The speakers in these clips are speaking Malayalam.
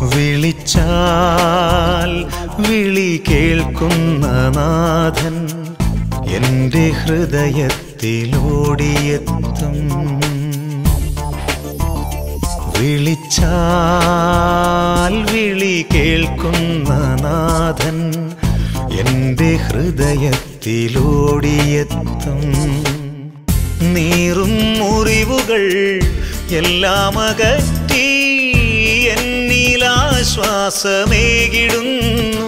വിളിച്ചാൽ വിളി കേൾക്കുന്ന നാഥൻ എൻ്റെ ഹൃദയത്തിലോടിയെത്തും വിളിച്ചാൽ വിളി കേൾക്കുന്ന നാഥൻ എൻ്റെ ഹൃദയത്തിലോടിയെത്തും നീറും മുറിവുകൾ എല്ലാം അകറ്റി എന്നിലാശ്വാസമേകിടുന്നു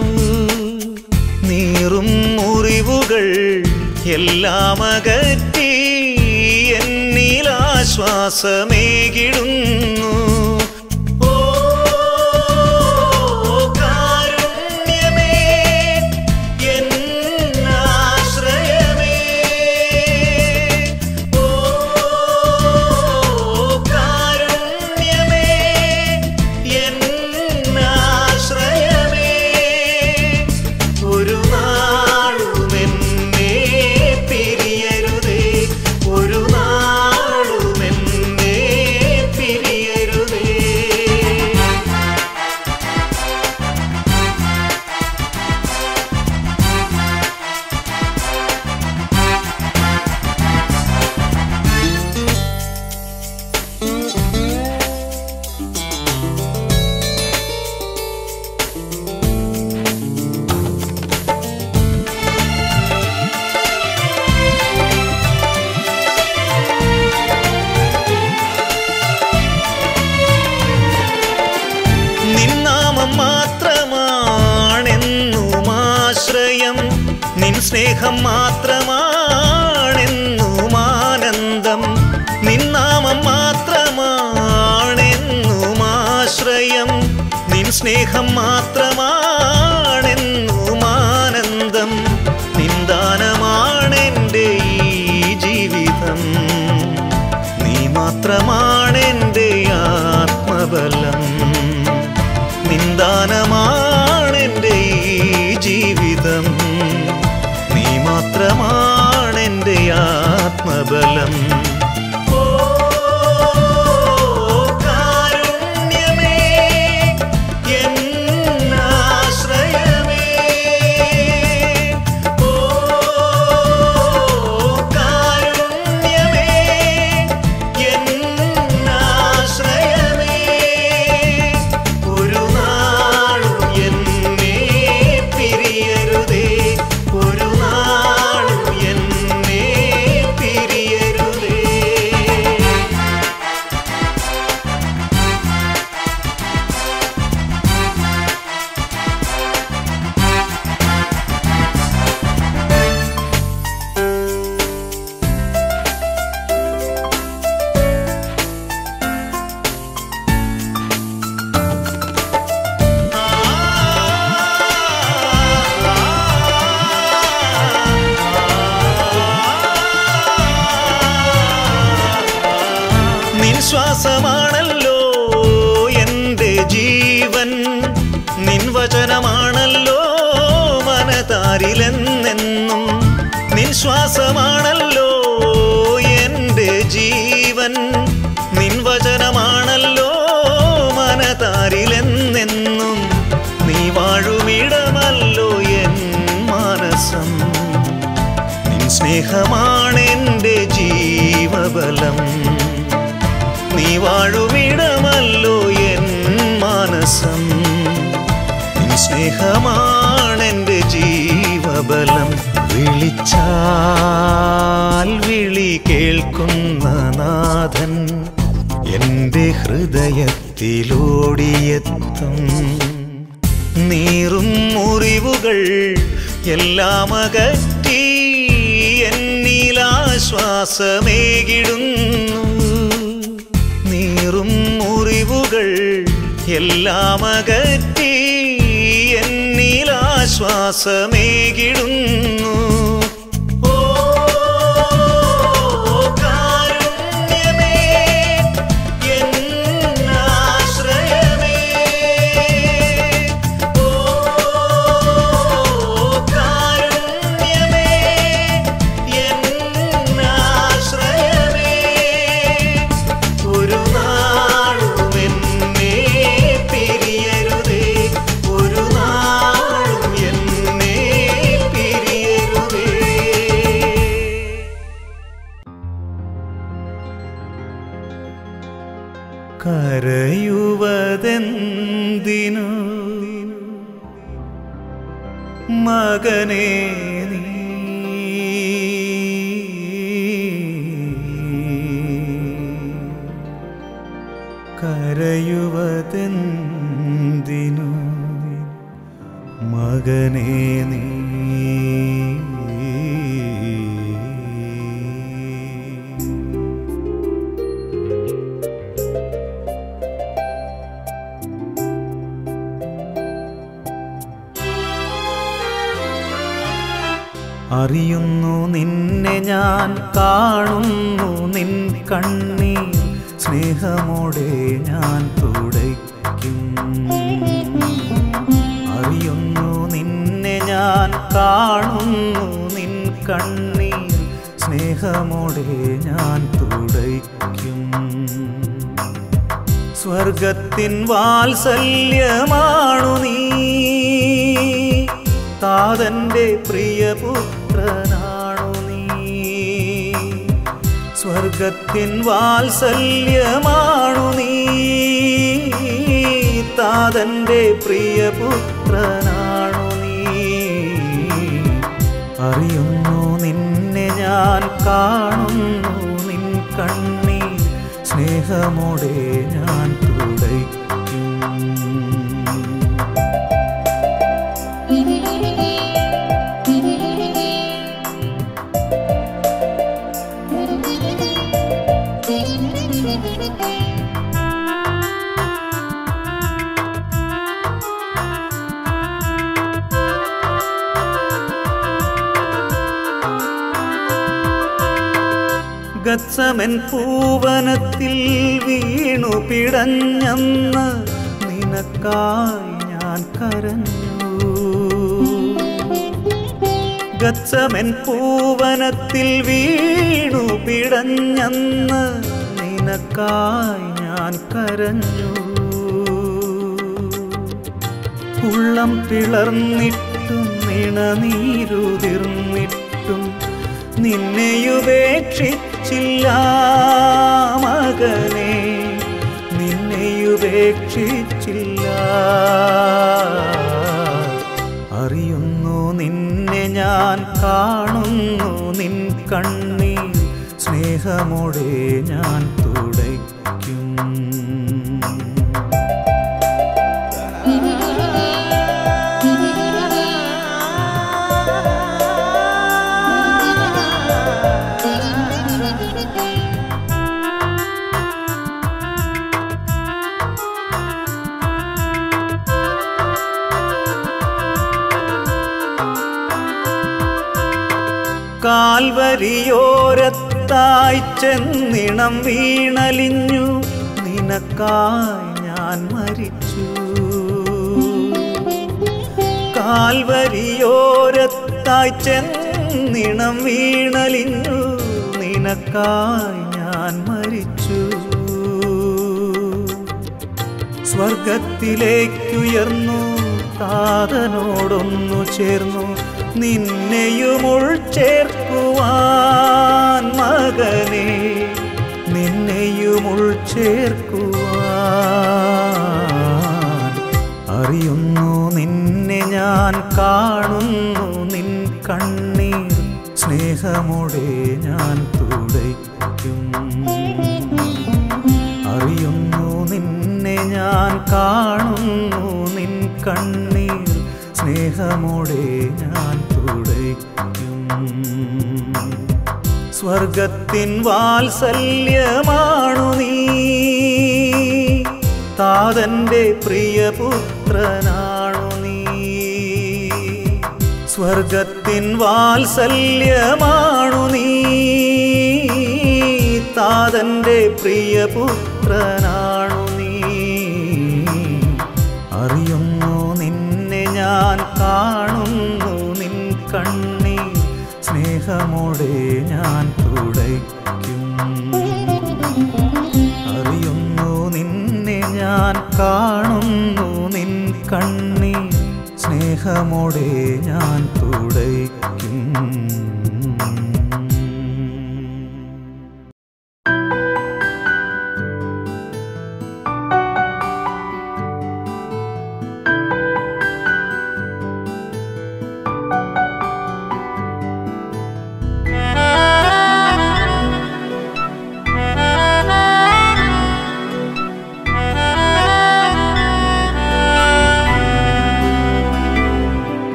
നീറും മുറിവുകൾ എല്ലാം അകറ്റി എന്നിലാശ്വാസമേകിടുന്നു ഓ കാരുണ്യമേ എന്നാശ്രയമേ ഓ കാരുണ്യമേ എന്നാശ്രയമേ ഒരു നാളും എന്നെ പിരിയരുതേ ഒരു നാളും എന്നെ പിരിയരുതേ നിന്നാമം മാത്രമാണെന്നും ആശ്രയം നിൻ സ്നേഹം മാത്രമാണെന്നും ആനന്ദം നിന്നാമം മാത്രമാണെന്നും ആശ്രയം നിൻ സ്നേഹം മാത്രമാണെന്നും ആനന്ദം നിന്ദാനമാണെൻ്റെ ഈ ജീവിതം നീ മാത്രമാണെൻ്റെ ആത്മബലം നിന്ദാനമാണെൻ്റെ ഈ ജീവിതം നീ മാത്രമാണെൻ്റെ ആത്മബലം ഓ കാരുണ്യമേ എന്നാശ്രയമേ ഓ കാരുണ്യമേ എന്നാശ്രയമേ ഒരു നാളും എന്നെ പിരിയരുതേ ഒരു നാളും എന്നെ പിരിയരുതേ നിൻ ശ്വാസമാണല്ലോ എൻ്റെ ജീവൻ നിൻ വചനമാണല്ലോ മനതാരിലെന്നെന്നും നിൻ ശ്വാസമാണല്ലോ എൻ്റെ ജീവൻ നിൻ വചനമാണല്ലോ മനതാരിലെന്നെന്നും നീ വാഴുമിടമല്ലോ എൻ മാനസം നിൻ സ്നേഹമാണെൻ്റെ ജീവബലം നീ വാഴുമിടമല്ലോ എൻ മാനസം നിൻ സ്നേഹമാണെൻ്റെ ജീവബലം വിളിച്ചാൽ വിളി കേൾക്കുന്ന നാഥൻ എൻ്റെ ഹൃദയത്തിലോടിയെത്തും നീറും മുറിവുകൾ എല്ലാം അകറ്റി എന്നിലാശ്വാസമേകിടുന്നു നീറും മുറിവുകൾ എല്ലാം അകറ്റി എന്നിലാശ്വാസമേകിടുന്നു ഓ കാരുണ്യമേ എന്നാശ്രയമേ ഓ കാരുണ്യമേ എന്നാശ്രയമേ ഒരു നാളും എന്നെ പിരിയരുതേ മകനേതെന്തിനു മകനേ നീ കരയുവതെന്തിനു മകനേ നീ അറിയുന്നു നിന്നെ ഞാൻ കാണുന്നു നിൻ കണ്ണീർ സ്നേഹമോടെ ഞാൻ തുടയ്ക്കും അറിയുന്നു നിന്നെ ഞാൻ കാണുന്നു നിൻ കണ്ണീർ സ്നേഹമോടെ ഞാൻ തുടയ്ക്കും സ്വർഗത്തിൻ വാത്സല്യമാണു നീ താതന്റെ പ്രിയപുത്രനാണു നീ സ്വർഗത്തിൻ വാത്സല്യമാണു നീ താതന്റെ പ്രിയപുത്രനാണു നീ അറിയുന്നു നിന്നെ ഞാൻ കാണുന്നു നിൻ കണ്ണീർ സ്നേഹമോടെ ഞാൻ തുടയ്ക്കും ഗത്സമൻ പൂവനത്തിൽ വീണു പിടഞ്ഞന്ന് നിനക്കായി ഞാൻ കരഞ്ഞു ഗത്സമൻ പൂവനത്തിൽ വീണു പിടഞ്ഞന്ന് നിനക്കായി ഞാൻ കരഞ്ഞു ഉള്ളം പിളർന്നിട്ടും നിണനീരുതിർന്നിട്ടും നിന്നെയുപേക്ഷിച്ചില്ല മകനെ നിന്നെയുപേക്ഷിച്ചില്ല അറിയുന്നു നിന്നെ ഞാൻ കാണുന്നു നിൻ കണ്ണീർ സ്നേഹമോടെ ഞാൻ തുടയ്ക്കും കാൽവരിയോരത്തായി ചെന്നിണം വീണലിഞ്ഞു നിനക്കായി ഞാൻ മരിച്ചു കാൽവരിയോരത്തായി ചെന്നിണം വീണലിഞ്ഞു നിനക്കായി ഞാൻ മരിച്ചു സ്വർഗത്തിലേക്കുയർന്നു താതനോടൊന്നു ചേർന്നു നിന്നെയും ഉൾച്ചേർക്കുവാൻ മകനെ നിന്നെയും ഉൾച്ചേർക്കുവാൻ അറിയുന്നു നിന്നെ ഞാൻ കാണുന്നു നിൻ കണ്ണീർ സ്നേഹമോടെ ഞാൻ തുടയ്ക്കും അറിയുന്നു നിന്നെ ഞാൻ കാണുന്നു നിൻ കണ്ണീർ സ്നേഹമോടെ ഞാൻ തുടയ്ക്കും സ്വർഗത്തിൻ വാത്സല്യമാണു നീ താതന്റെ പ്രിയപുത്രനാണു നീ സ്വർഗത്തിൻ വാത്സല്യമാണു നീ താതന്റെ പ്രിയപുത്രനാണു നീ അറിയുന്നു നിന്നെ ഞാൻ കാണുന്നു നിൻ കണ്ണീർ സ്നേഹമോടെ ഞാൻ തുടയ്ക്കും അറിയുന്നു നിന്നെ ഞാൻ കാണുന്നു നിൻ കണ്ണീർ സ്നേഹമോടെ ഞാൻ തുടയ്ക്കും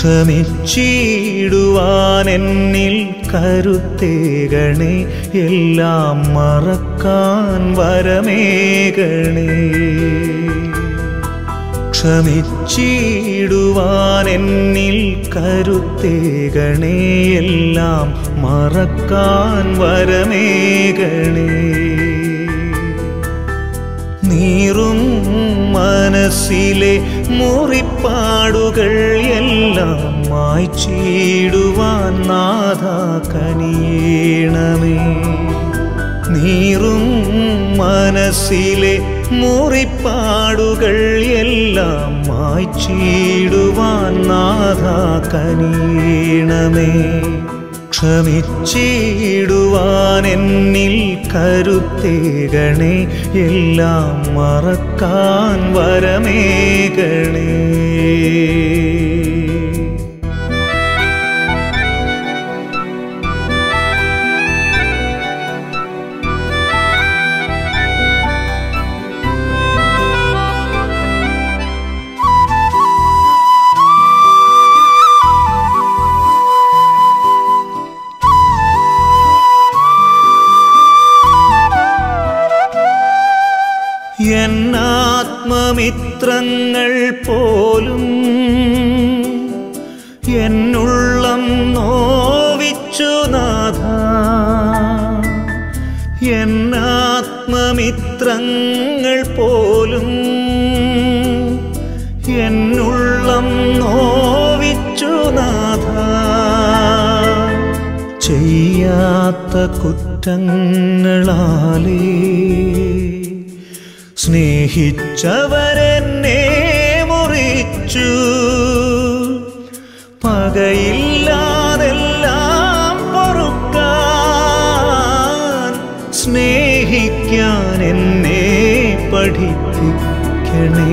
ക്ഷമിച്ചിടുവാൻ എന്നിൽ കരുത്തേകണേ എല്ലാം മറക്കാൻ വരമേകണേ ക്ഷമിച്ചിടുവാൻ എന്നിൽ കരുത്തേകണേ എല്ലാം മറക്കാൻ വരമേകണേ നീറും മനസ്സിലെ മുറിപ്പാടുകൾ എല്ലാം മായ്ച്ചിടുവാൻ നാഥ കനിയണമേ നീറും മനസ്സിലെ മുറിപ്പാടുകൾ എല്ലാം മായ്ച്ചിടുവാൻ നാഥ കനിയണമേ ക്ഷമിച്ചിടുവാൻ എന്നിൽ കരുത്തേകണേ എല്ലാം മറക്കാൻ വരമേകണേ എന്നാത്മമിത്രങ്ങൾ പോലും എന്നുള്ളം നോവിച്ചു നാഥ എന്നാത്മമിത്രങ്ങൾ പോലും എന്നുള്ളം നോവിച്ചു നാഥ ചെയ്യാത്ത കുറ്റങ്ങളാലേ സ്നേഹിച്ചവരെന്നെ മുറിച്ചു പകയില്ലാതെല്ലാം പൊറുക്കാൻ സ്നേഹിക്കാൻ എന്നെ പഠിപ്പിക്കണേ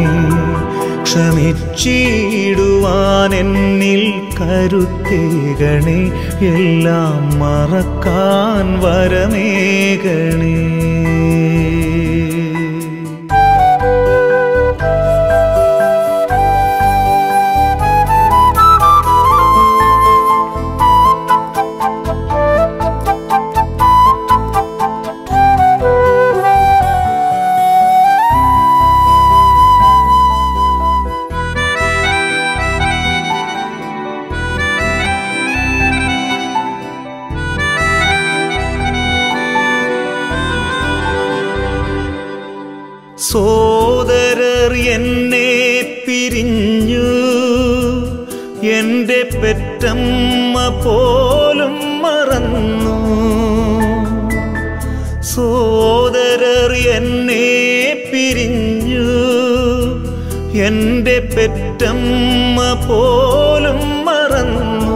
ക്ഷമിച്ചിടുവാൻ എന്നിൽ കരുത്തേകണേ എല്ലാം മറക്കാൻ വരമേകണേ സോദരർ എന്നെ പിരിഞ്ഞു എൻ്റെ പെറ്റമ്മ പോലും മറന്നു സോദരർ എന്നെ പിരിഞ്ഞു എൻ്റെ പെറ്റമ്മ പോലും മറന്നു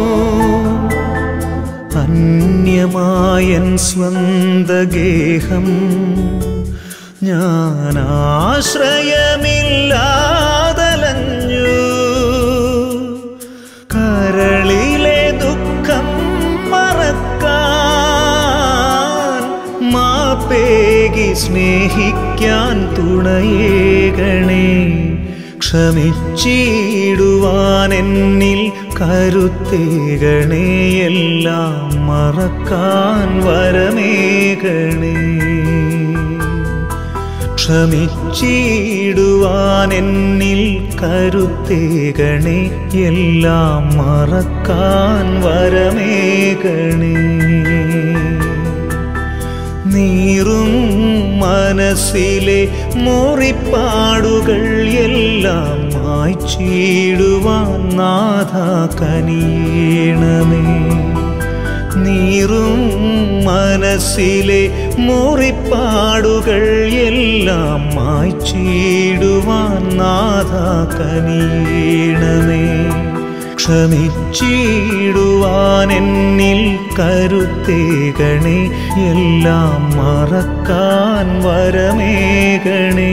അന്യമായൻ സ്വന്തഗേഹം ഞാൻ ആശ്രയമില്ലാതലഞ്ഞു കരളിലെ ദുഃഖം മറക്കാൻ മാപ്പേകി സ്നേഹിക്കാൻ തുണയേകണേ ക്ഷമിച്ചിടുവാൻ എന്നിൽ കരുത്തേകണേ എല്ലാം മറക്കാൻ വരമേകണേ ക്ഷമിച്ചിടുവാൻ എന്നിൽ കരുത്തേകണേ എല്ലാം മറക്കാൻ വരമേകണേ നീറും മനസ്സിലെ മുറിപ്പാടുകൾ എല്ലാം മായ്ച്ചിടുവാൻ നാഥ കനിയണമേ നീറും മനസ്സിലെ മുറിപ്പാടുകൾ എല്ലാം മായ്ച്ചിടുവാൻ നാഥ കനിയണമേ ക്ഷമിച്ചിടുവാൻ എന്നിൽ കരുത്തേകണേ എല്ലാം മറക്കാൻ വരമേകണേ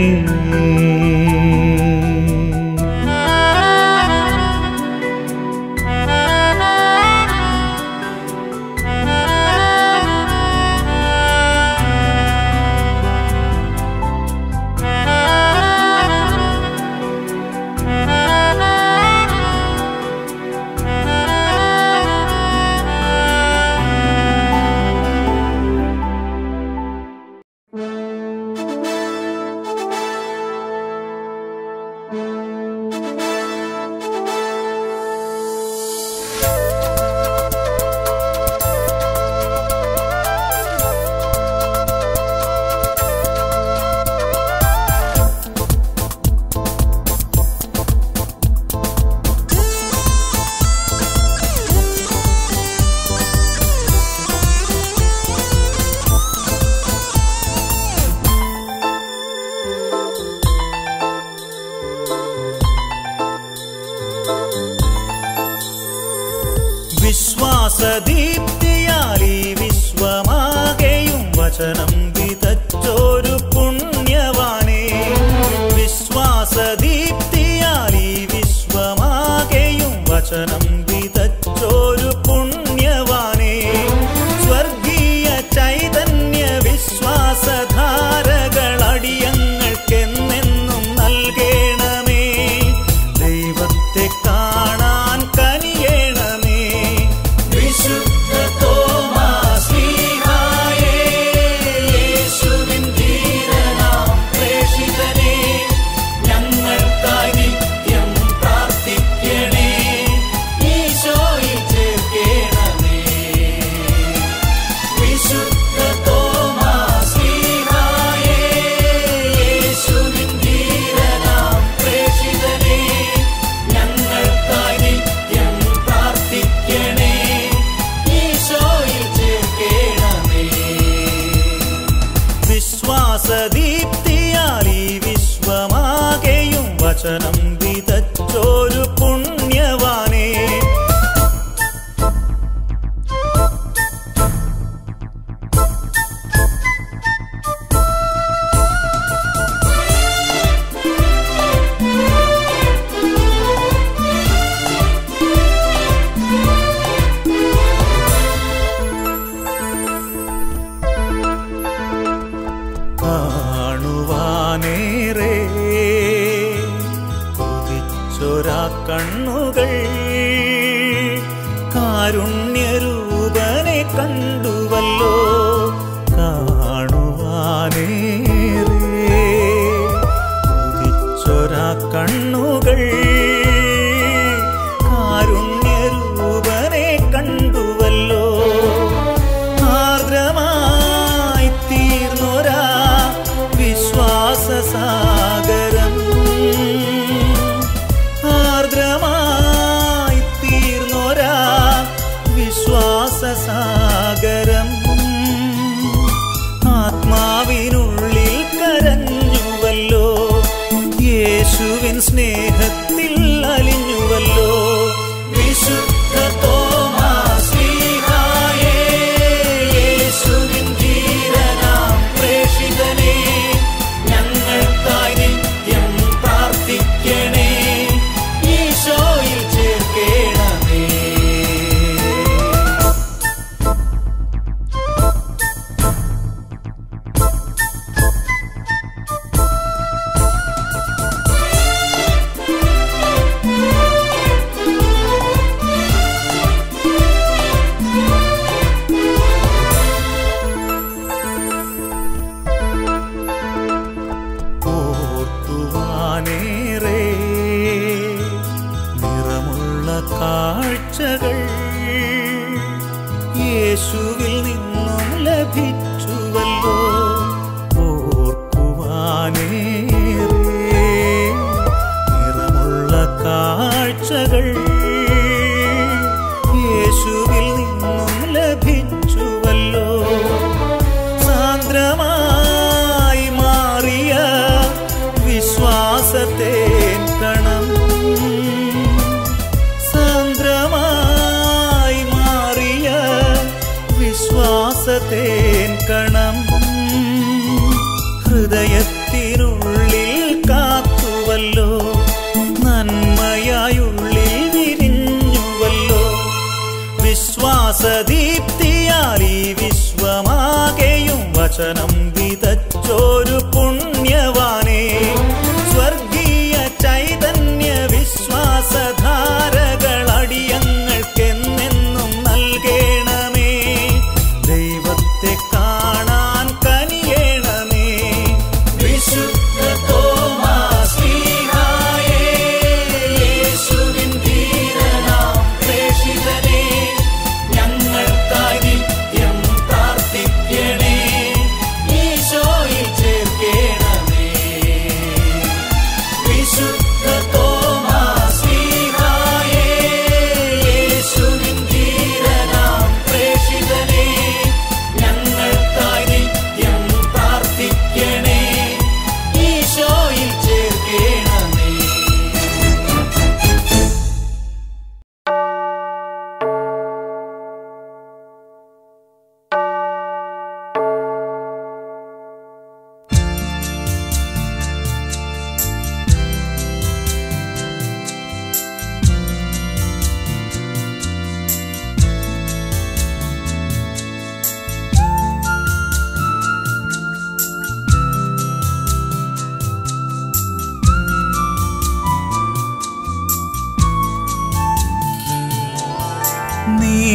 വചനം വിതച്ചോരു പുണ്യവാനേ സ്വർഗീയ ചൈതന്യ വിശ്വാസധാരകൾ അടിയങ്ങൾക്കെന്നെന്നും നൽകേണമേ ദൈവത്തെ കാണാൻ കനിയേണമേ വിശുദ്ധ തോമാശ്ലീഹായേ, യേശുവിൻ ധീരനാം പ്രേഷിതനേ, ഞങ്ങൾക്കായി നിത്യം പ്രാർത്ഥിക്കണേ ഈശോയിൽ ചേർക്കേണമേ വിശുദ്ധ തോമാശ്ലീഹായേ, യേശുവിൻ ധീരനാം പ്രേഷിതനേ, ഞങ്ങൾക്കായി നിത്യം പ്രാർത്ഥിക്കണേ ഈശോയിൽ ചേർക്കേണമേ വിശ്വാസദീപ്തിയാൽ ഈ വിശ്വമാകെയും വചനം വിതച്ചോരു പുണ്യവാനേ കാണുവാനേറെ കൊതിച്ചൊരാ കണ്ണുകൾ കാരുണ്യരൂപനെ കണ്ടുവല്ലോ കാണുവാനേറെ കൊതിച്ചൊരാ കണ്ണുകൾ കാരുണ്യരൂപനെ കണ്ടുവല്ലോ ആർദ്രമായി തീർന്നൊരാ വിശ്വാസസാഗരം ആർദ്രമായി തീർന്നൊരാ വിശ്വാസസാഗരം ആത്മാവിനുള്ളിൽ കരഞ്ഞുവല്ലോ യേശുവിൻ സ്നേഹത്തിൽ അലിഞ്ഞുവല്ലോ വിശുദ്ധ തോമാശ്ലീഹായേ, യേശുവിൻ ധീരനാം പ്രേഷിതനേ, ഞങ്ങൾക്കായി നിത്യം പ്രാർത്ഥിക്കണേ ഈശോയിൽ ചേർക്കേണമേ ഓർക്കുവാനേറെ നിറമുള്ള കാഴ്ചകൾ യേശുവിൽ നിന്നും ലഭിച്ചുവല്ലോ ഓർക്കുവാനേറെ നിറമുള്ള കാഴ്ചകൾ യേശുവിൽ നിന്നും ലഭിച്ചുവല്ലോ സാന്ദ്രമായി മാറിയ വിശ്വാസത്തെ കണം സാന്ദ്രമായി മാറിയ വിശ്വാസത്തെ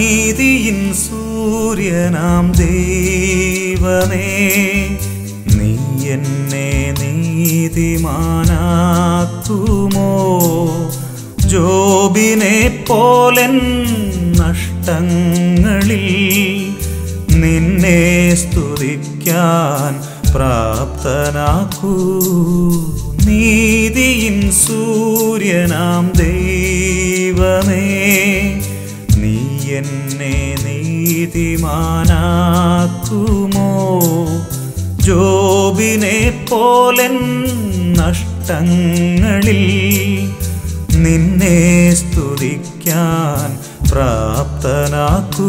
നീതിയിൻ സൂര്യനാം ദൈവമേ നീ എന്നെ നീതിമാനാക്കുമോ ജോബിനെ പോലൻ നഷ്ടങ്ങളിൽ നിന്നെ സ്തുതിക്കാൻ പ്രാപ്തനാക്കൂ നീതിയിൻ സൂര്യനാം ദൈവമേ നീ എന്നെ നീതിമാനാക്കുമോ ജോബിനെ പോലൻ നഷ്ടങ്ങളിൽ നിന്നെ സ്തുതിക്കാൻ പ്രാപ്തനാക്കൂ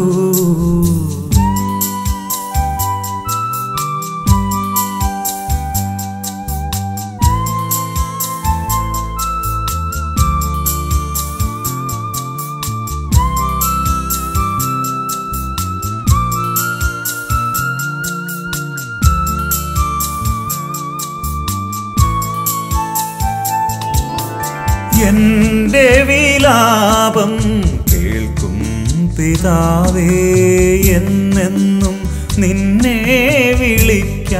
എന്റെ വിലാപം കേൾക്കും പിതാവേ എന്നെന്നും നിന്നെ വിളിക്കാൻ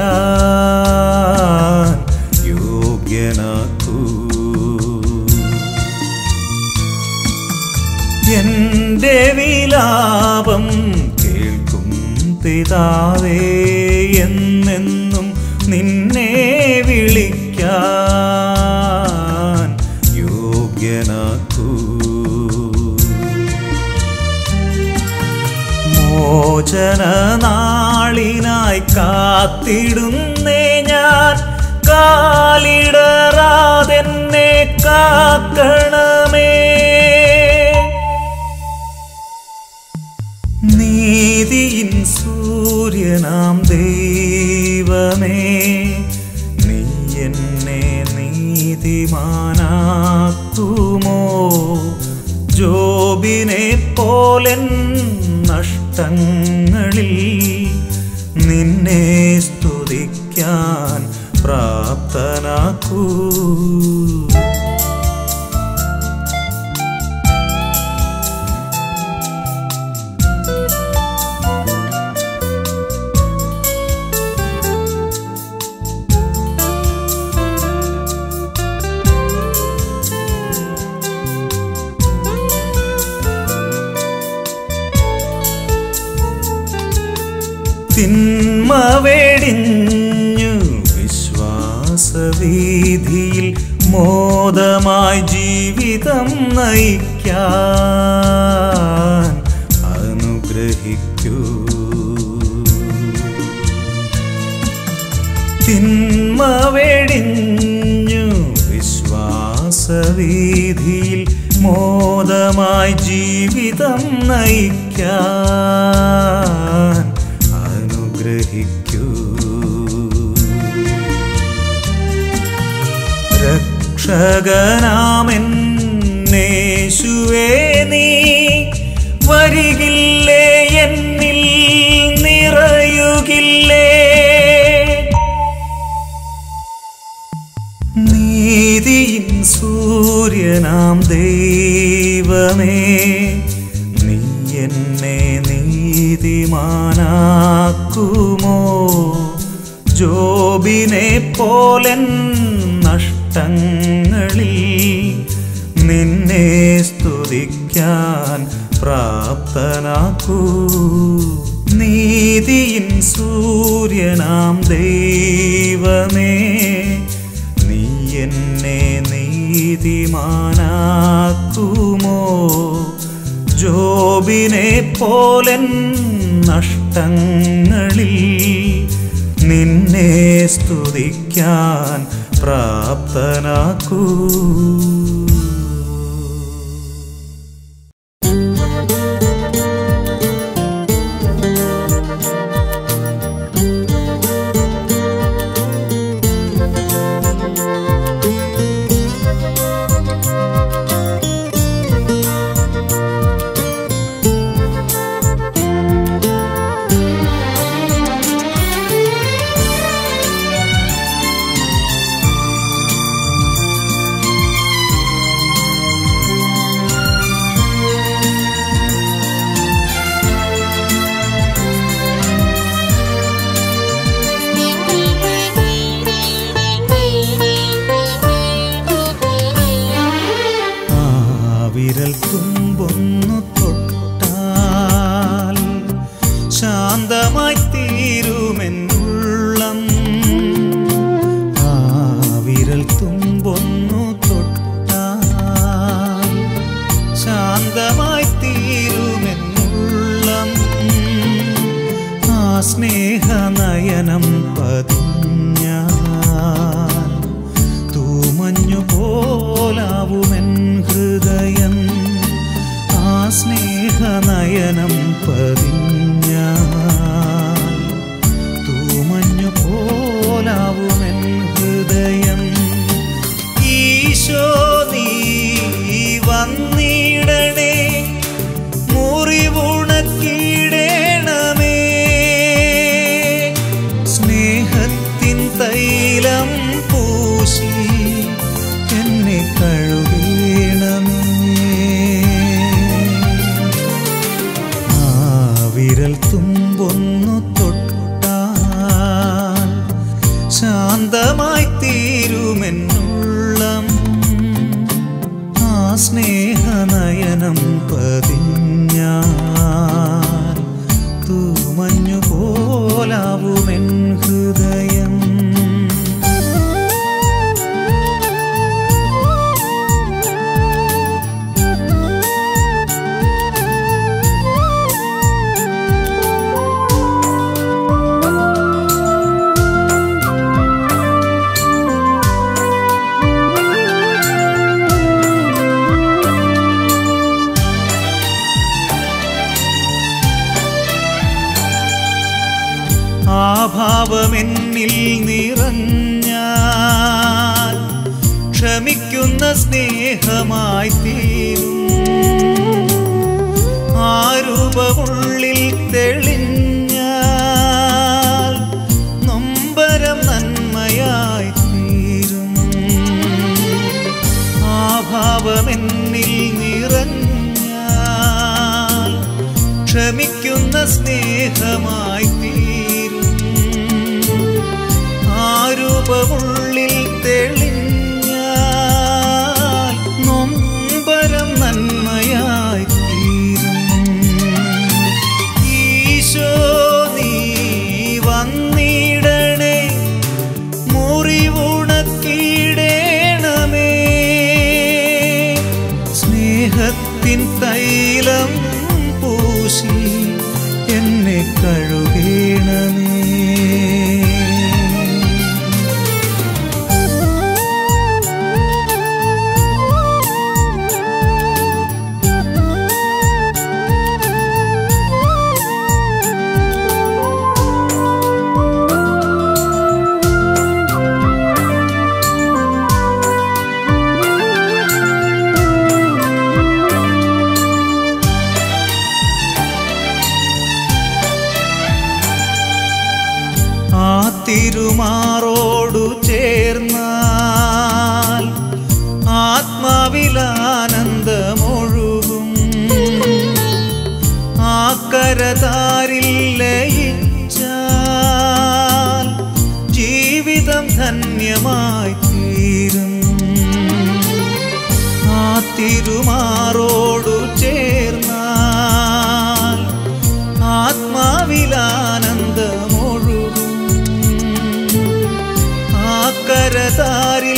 യോഗ്യനാക്കൂ എന്റെ വിലാപം കേൾക്കും പിതാവേ എന്നെന്നും നിന്നെ വിളിക്കാൻ യോഗ്യനാക്കൂ മോചന നാളിനായി കാത്തിടുന്നേ ഞാൻ കാലിടറാതെന്നെ കാക്കണമേ നീതിയിൻ സൂര്യനാം ദൈവമേ നീ എന്നെ നീതിമാനാക്കുമോ ജോബിനെ പോലൻ നഷ്ടങ്ങളിൽ നിന്നെ സ്തുതിക്കാൻ പ്രാപ്തനാക്കൂ തിന്മ വെടിഞ്ഞു വിശ്വാസവീതിയിൽ മോദമായി ജീവിതം നയിക്കാൻ അനുഗ്രഹിക്കൂ തിന്മ വെടിഞ്ഞു വിശ്വാസവീതിയിൽ മോദമായി ജീവിതം നയിക്കാൻ അനുഗ്രഹിക്കൂ രക്ഷകനാമെന്നേശുവേ നീ വരികില്ലേ എന്നിൽ നിറയുകില്ലേ നീതിയിൻ സൂര്യനാം ദൈവമേ നീ എന്നെ നീതിമാനാക്കുമോ ജോബിനെ പോലൻ നഷ്ടങ്ങളിൽ നിന്നെ സ്തുതിക്കാൻ പ്രാപ്തനാക്കൂ നീതിയിൻ സൂര്യനാം ദൈവമേ നീ എന്നെ നീതിമാനാക്കുമോ ജോബിനെ പോലൻ നഷ്ടങ്ങളിൽ നിന്നെ സ്തുതിക്കാൻ പ്രാപ്തനാക്കൂ വിരൽ തുമ്പൊന്നു തൊട്ടാൽ ശാന്തമായി തീരുമെന്നുള്ളം ആ വിരൽ തുമ്പൊന്നു തൊട്ടാൽ ശാന്തമായി തീരുമെന്നുള്ളം ആ സ്നേഹനയനം പതിഞ്ഞാൽ തൂമഞ്ഞു പോലാവുമെൻ ഹൃദയം ആ സ്നേഹനയനം പതിഞ്ഞാൽ തൂമഞ്ഞു പോലാവുമെൻ ഹൃദയം ഈശോ നീ വന്നിടണേ മുറിവുണക്കിടേണമേ സ്നേഹത്തിൻ തൈലം പൂശി എന്നെ കഴുകണമേ ആ വിരൽ തുമ്പൊന്നു തൊട്ടാൽ ശാന്തമായി തീരുമെന്നുള്ളം ആ സ്നേഹനയനം പതിഞ്ഞാൽ തൂമഞ്ഞു പോലാവുമെൻ ഹൃദയം ആ ഭാവമെന്നിൽ നിറഞ്ഞാൽ ക്ഷമിക്കുന്ന സ്നേഹമായി തീരും ആ രൂപമുള്ളിൽ തെളിഞ്ഞാൽ നൊമ്പരം നന്മയായി തീരും ആ ഭാവമെന്നിൽ നിറഞ്ഞാൽ ക്ഷമിക്കുന്ന സ്നേഹമായി തീരും ആ രൂപമുള്ളിൽ തെളിഞ്ഞാൽ നൊമ്പരം നന്മയായി തീരും ഈശോ നീ വന്നിടണേ മുറിവുണക്കിടേണമേ സ്നേഹത്തിൻ തൈലം പൂശി എന്നെ കഴുകണമേ ആ തിരുമാറോടു ചേർന്നാൽ ആത്മാവിലാനന്ദമൊഴുകും ആ കരതാരിൽ ലയിച്ചാൽ ജീവിതം ധന്യമായി തീരും ആ തിരുമാറോടു ചേർന്നാൽ ആത്മാവിലാനന്ദമൊഴുകും ആ കരതാരിൽ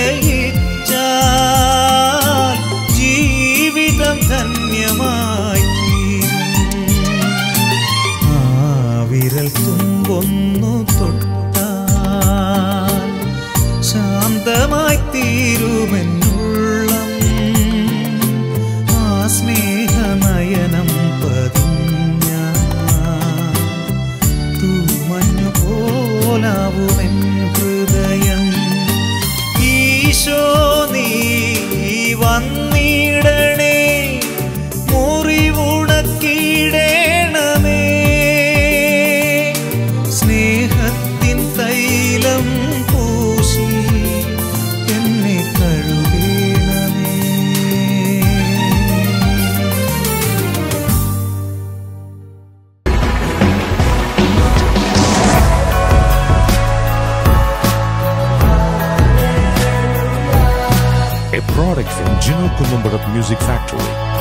ലയിച്ചാൽ ജീവിതം ധന്യമായി തീരും. ആ വിരൽ തുമ്പൊന്നു തൊട്ടാൽ ശാന്തമായി തീരുമെന്നുള്ളം ആ സ്നേഹനയനം പതിഞ്ഞ തൂമഞ്ഞു പോലാവുമെൻ ഹൃദയം ഈശോ നീ വന്നിടണേ മുറിവുണക്കിടേണമേ സ്നേഹത്തിൻ തൈലം പൂശി എന്നെ കഴുകണമേ a product from Gino Columbarat Music Factory.